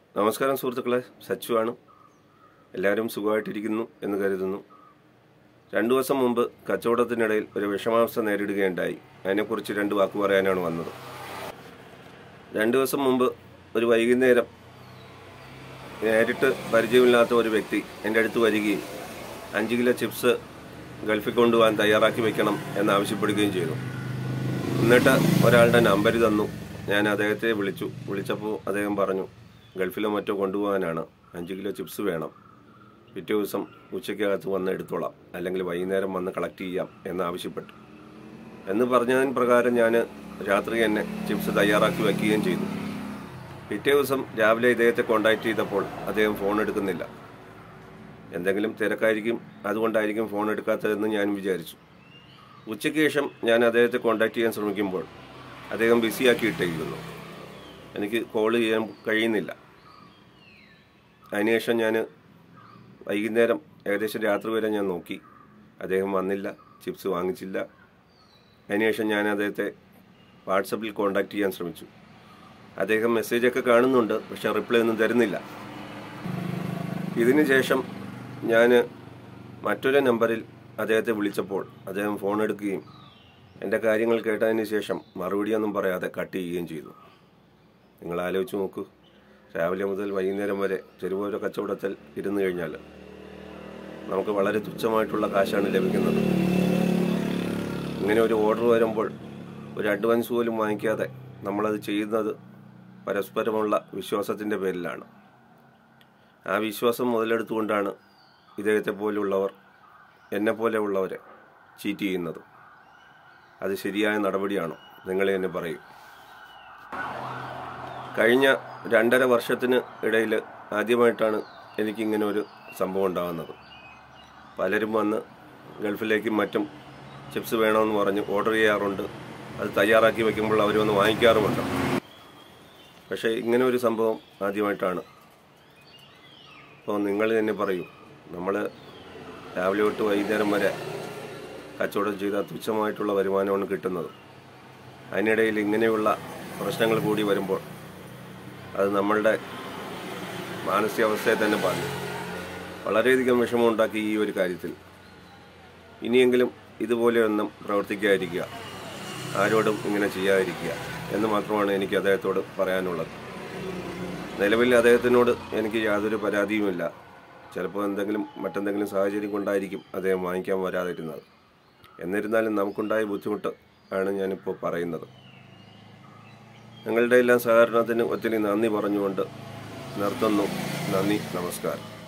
നമസ്കാരം സുഹൃത്തുക്കളെ സച്ചു ആണ് എല്ലാവരും സുഖമായിട്ടിരിക്കുന്നു എന്ന് കരുതുന്നു രണ്ടു ദിവസം മുമ്പ് കച്ചവടത്തിനിടയിൽ ഒരു വിഷമാവസ്ഥ നേരിടുകയുണ്ടായി അതിനെക്കുറിച്ച് രണ്ട് വാക്ക് പറയാനാണ് വന്നത് രണ്ടു ദിവസം മുമ്പ് ഒരു വൈകുന്നേരം നേരിട്ട് പരിചയമില്ലാത്ത ഒരു വ്യക്തി എൻ്റെ അടുത്ത് വരികയും അഞ്ച് കിലോ ചിപ്സ് ഗൾഫിൽ കൊണ്ടുപോകാൻ തയ്യാറാക്കി വെക്കണം എന്നാവശ്യപ്പെടുകയും ചെയ്തു എന്നിട്ട് ഒരാളുടെ നമ്പർ തന്നു ഞാൻ അദ്ദേഹത്തെ വിളിച്ചു വിളിച്ചപ്പോൾ അദ്ദേഹം പറഞ്ഞു ഗൾഫിലോ മറ്റോ കൊണ്ടുപോകാനാണ് അഞ്ച് കിലോ ചിപ്സ് വേണം പിറ്റേ ദിവസം ഉച്ചയ്ക്കകത്ത് വന്ന് എടുത്തോളാം അല്ലെങ്കിൽ വൈകുന്നേരം വന്ന് കളക്ട് ചെയ്യാം എന്നാവശ്യപ്പെട്ടു എന്ന് പറഞ്ഞതിന് പ്രകാരം ഞാൻ രാത്രി തന്നെ ചിപ്സ് തയ്യാറാക്കി വയ്ക്കുകയും ചെയ്തു പിറ്റേ ദിവസം രാവിലെ ഇദ്ദേഹത്തെ കോൺടാക്ട് ചെയ്തപ്പോൾ അദ്ദേഹം ഫോൺ എടുക്കുന്നില്ല എന്തെങ്കിലും തിരക്കായിരിക്കും അതുകൊണ്ടായിരിക്കും ഫോൺ എടുക്കാത്തതെന്ന് ഞാൻ വിചാരിച്ചു ഉച്ചയ്ക്ക് ശേഷം ഞാൻ അദ്ദേഹത്തെ കോൺടാക്ട് ചെയ്യാൻ ശ്രമിക്കുമ്പോൾ അദ്ദേഹം ബിസിയാക്കി ഇട്ടിരിക്കുന്നു എനിക്ക് കോൾ ചെയ്യാൻ കഴിയുന്നില്ല അതിനുശേഷം ഞാൻ വൈകുന്നേരം ഏകദേശം രാത്രി വരെ ഞാൻ നോക്കി അദ്ദേഹം വന്നില്ല ചിപ്സ് വാങ്ങിച്ചില്ല അതിനുശേഷം ഞാൻ അദ്ദേഹത്തെ വാട്സപ്പിൽ കോൺടാക്ട് ചെയ്യാൻ ശ്രമിച്ചു അദ്ദേഹം മെസ്സേജൊക്കെ കാണുന്നുണ്ട് പക്ഷെ റിപ്ലൈ ഒന്നും തരുന്നില്ല ഇതിന് ശേഷം ഞാൻ മറ്റൊരു നമ്പറിൽ അദ്ദേഹത്തെ വിളിച്ചപ്പോൾ അദ്ദേഹം ഫോൺ എടുക്കുകയും എൻ്റെ കാര്യങ്ങൾ കേട്ടതിന് ശേഷം മറുപടിയൊന്നും പറയാതെ കട്ട് ചെയ്യുകയും ചെയ്തു നിങ്ങൾ ആലോചിച്ച് നോക്കൂ രാവിലെ മുതൽ വൈകുന്നേരം വരെ ചെറുപോര കച്ചവടത്തിൽ ഇരുന്ന് കഴിഞ്ഞാൽ നമുക്ക് വളരെ തുച്ഛമായിട്ടുള്ള കാശാണ് ലഭിക്കുന്നത് ഇങ്ങനെ ഒരു ഓർഡർ വരുമ്പോൾ ഒരു അഡ്വാൻസ് പോലും വാങ്ങിക്കാതെ നമ്മളത് ചെയ്യുന്നത് പരസ്പരമുള്ള വിശ്വാസത്തിൻ്റെ പേരിലാണ് ആ വിശ്വാസം മുതലെടുത്തുകൊണ്ടാണ് ഇദ്ദേഹത്തെ പോലുള്ളവർ എന്നെ പോലെയുള്ളവരെ ചീറ്റ് ചെയ്യുന്നത് അത് ശരിയായ നടപടിയാണോ നിങ്ങൾ തന്നെ പറയും കഴിഞ്ഞ രണ്ടര വർഷത്തിന് ഇടയിൽ ആദ്യമായിട്ടാണ് എനിക്കിങ്ങനെ ഒരു സംഭവം ഉണ്ടാകുന്നത് പലരും വന്ന് ഗൾഫിലേക്കും മറ്റും ചിപ്സ് വേണമെന്ന് പറഞ്ഞ് ഓർഡർ ചെയ്യാറുണ്ട് അത് തയ്യാറാക്കി വെക്കുമ്പോൾ അവർ വന്ന് വാങ്ങിക്കാറുമുണ്ട് പക്ഷേ ഇങ്ങനെ ഒരു സംഭവം ആദ്യമായിട്ടാണ് അപ്പോൾ നിങ്ങൾ തന്നെ പറയൂ നമ്മൾ രാവിലെ തൊട്ട് വൈകുന്നേരം വരെ കച്ചവടം ചെയ്ത തുച്ഛമായിട്ടുള്ള വരുമാനമാണ് കിട്ടുന്നത് അതിനിടയിൽ ഇങ്ങനെയുള്ള പ്രശ്നങ്ങൾ കൂടി വരുമ്പോൾ അത് നമ്മളുടെ മാനസികാവസ്ഥയെ തന്നെ ബാധിക്കും വളരെയധികം വിഷമമുണ്ടാക്കി ഈ ഒരു കാര്യത്തിൽ ഇനിയെങ്കിലും ഇതുപോലെയൊന്നും പ്രവർത്തിക്കാതിരിക്കുക ആരോടും ഇങ്ങനെ ചെയ്യാതിരിക്കുക എന്ന് മാത്രമാണ് എനിക്ക് അദ്ദേഹത്തോട് പറയാനുള്ളത് നിലവിൽ അദ്ദേഹത്തിനോട് എനിക്ക് യാതൊരു പരാതിയുമില്ല ചിലപ്പോൾ എന്തെങ്കിലും മറ്റെന്തെങ്കിലും സാഹചര്യം കൊണ്ടായിരിക്കും അദ്ദേഹം വാങ്ങിക്കാൻ വരാതിരുന്നത് എന്നിരുന്നാലും നമുക്കുണ്ടായ ബുദ്ധിമുട്ട് ആണ് ഞാനിപ്പോൾ പറയുന്നത് നിങ്ങളുടെ എല്ലാം സഹകരണത്തിന് ഒത്തിരി നന്ദി പറഞ്ഞുകൊണ്ട് നിർത്തുന്നു നന്ദി നമസ്കാരം